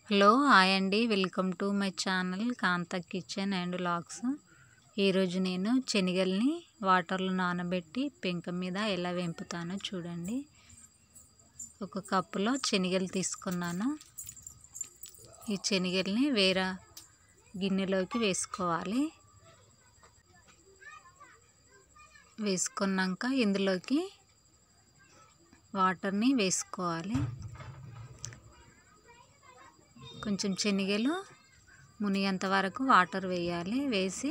hello hi అండి welcome to my channel Kantha kitchen and vlogs ఈరోజు నేను శనగల్ని వాటర్లో నానబెట్టి పెంక మీద ఎలా వెంపుతానో చూడండి ఒక కప్పులో శనగలు తీసుకున్నాను ఈ శనగల్ని వేరే గిన్నెలోకి వేసుకోవాలి వేసుకున్నాక ఇందులోకి వాటర్ని వేసుకోవాలి కొంచెం శనగలు మునిగేంత వరకు వాటర్ వేయాలి వేసి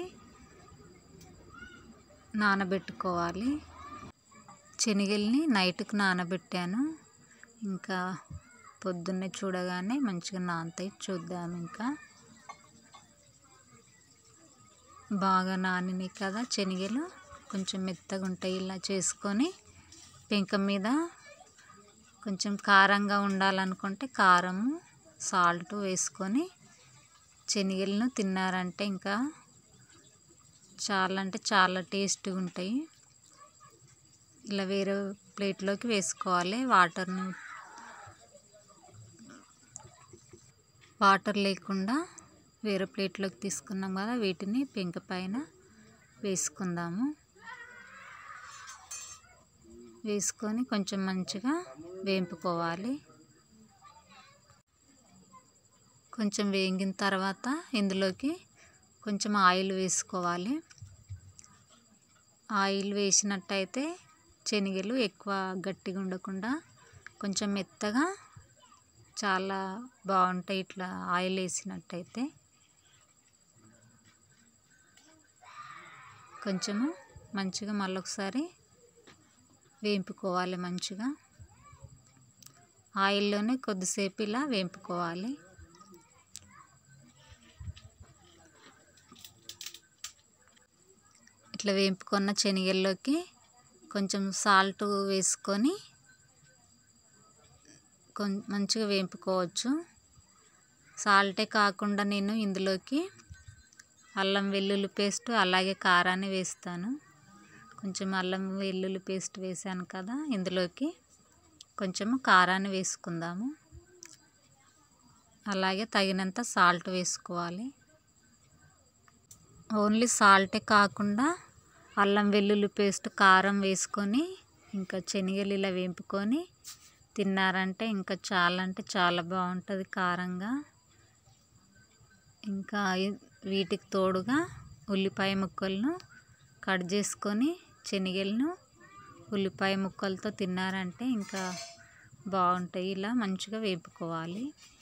నానబెట్టుకోవాలి శనగల్ని నైట్కి నానబెట్టాను ఇంకా పొద్దున్నే చూడగానే మంచిగా నానతాయి చూద్దాం ఇంకా బాగా నానినాయి కదా శనగలు కొంచెం మెత్తగా ఉంటాయి ఇలా చేసుకొని పెంక మీద కొంచెం కారంగా ఉండాలనుకుంటే కారము సాల్ట్ వేసుకొని శనగలను తిన్నారంటే ఇంకా చాలా అంటే చాలా టేస్ట్గా ఉంటాయి ఇలా వేరే ప్లేట్లోకి వేసుకోవాలి వాటర్ని వాటర్ లేకుండా వేరే ప్లేట్లోకి తీసుకున్నాం కదా వీటిని పెంక పైన వేసుకుందాము వేసుకొని కొంచెం మంచిగా వేంపుకోవాలి కొంచెం వేగిన తర్వాత ఇందులోకి కొంచెం ఆయిల్ వేసుకోవాలి ఆయిల్ వేసినట్టయితే శనగలు ఎక్కువ గట్టిగా ఉండకుండా కొంచెం మెత్తగా చాలా బాగుంటాయి ఇట్లా ఆయిల్ వేసినట్టయితే కొంచెము మంచిగా మళ్ళొకసారి వేంపుకోవాలి మంచిగా ఆయిల్లోనే కొద్దిసేపు ఇలా వేంపుకోవాలి ఇట్లా వేంపుకున్న శనగల్లోకి కొంచెం సాల్ట్ వేసుకొని కొం మంచిగా వేంపుకోవచ్చు సాల్టే కాకుండా నేను ఇందులోకి అల్లం వెల్లుల్లి పేస్ట్ అలాగే కారాన్ని వేస్తాను కొంచెం అల్లం వెల్లుల్లి పేస్ట్ వేసాను కదా ఇందులోకి కొంచెము కారాన్ని వేసుకుందాము అలాగే తగినంత సాల్ట్ వేసుకోవాలి ఓన్లీ సాల్టే కాకుండా అల్లం వెల్లుల్లి పేస్ట్ కారం వేసుకొని ఇంకా శనగలు ఇలా వేంపుకొని తిన్నారంటే ఇంకా చాలా అంటే చాలా బాగుంటుంది కారంగా ఇంకా వీటికి తోడుగా ఉల్లిపాయ ముక్కలను కట్ చేసుకొని శనగలను ఉల్లిపాయ ముక్కలతో తిన్నారంటే ఇంకా బాగుంటాయి ఇలా మంచిగా వేపుకోవాలి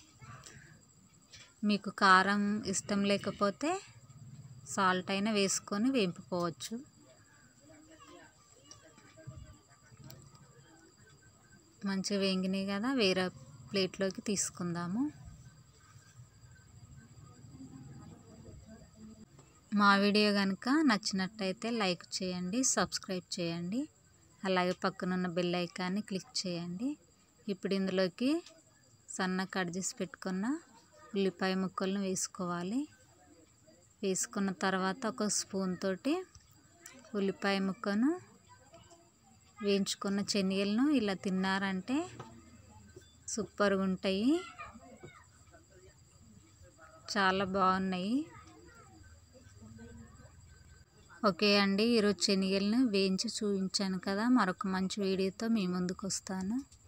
మీకు కారం ఇష్టం లేకపోతే సాల్ట్ అయినా వేసుకొని వేపుకోవచ్చు మంచిగా వేగినాయి కదా వేరే ప్లేట్లోకి తీసుకుందాము మా వీడియో కనుక నచ్చినట్టయితే లైక్ చేయండి సబ్స్క్రైబ్ చేయండి అలాగే పక్కనున్న బెల్ ఐకాన్ని క్లిక్ చేయండి ఇప్పుడు ఇందులోకి సన్న కట్ చేసి పెట్టుకున్న ఉల్లిపాయ ముక్కలను వేసుకోవాలి వేసుకున్న తర్వాత ఒక స్పూన్ తోటి ఉల్లిపాయ ముక్కను వేయించుకున్న శనగలను ఇలా తిన్నారంటే సూపర్గా ఉంటాయి చాలా బాగున్నాయి ఓకే అండి ఈరోజు శనగలను వేయించి చూపించాను కదా మరొక మంచి వీడియోతో మీ ముందుకు వస్తాను